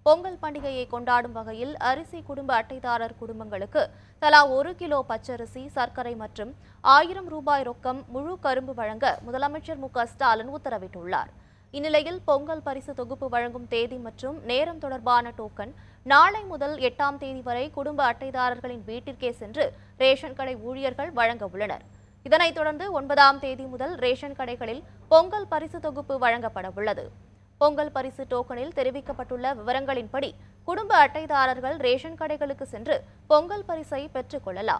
பொங்கல் பண்டிகையை கொண்டாடும் வகையில் அரிசி குடும்ப அட்டைதாரர் குடும்பங்களுக்கு தலா ஒரு கிலோ பச்சரிசி சர்க்கரை மற்றும் ஆயிரம் ரூபாய் ரொக்கம் முழு கரும்பு வழங்க முதலமைச்சர் மு க ஸ்டாலின் உத்தரவிட்டுள்ளார் இந்நிலையில் பொங்கல் பரிசு தொகுப்பு வழங்கும் தேதி மற்றும் நேரம் தொடர்பான டோக்கன் நாளை முதல் எட்டாம் தேதி வரை குடும்ப அட்டைதாரர்களின் வீட்டிற்கே சென்று ரேஷன் கடை ஊழியர்கள் வழங்க உள்ளனர் இதனைத் தொடர்ந்து ஒன்பதாம் தேதி முதல் ரேஷன் கடைகளில் பொங்கல் பரிசு தொகுப்பு வழங்கப்பட உள்ளது பொங்கல் பரிசு டோக்கனில் தெரிவிக்கப்பட்டுள்ள விவரங்களின்படி குடும்ப அட்டைதாரர்கள் ரேஷன் கடைகளுக்கு சென்று பொங்கல் பரிசை பெற்றுக் கொள்ளலாம்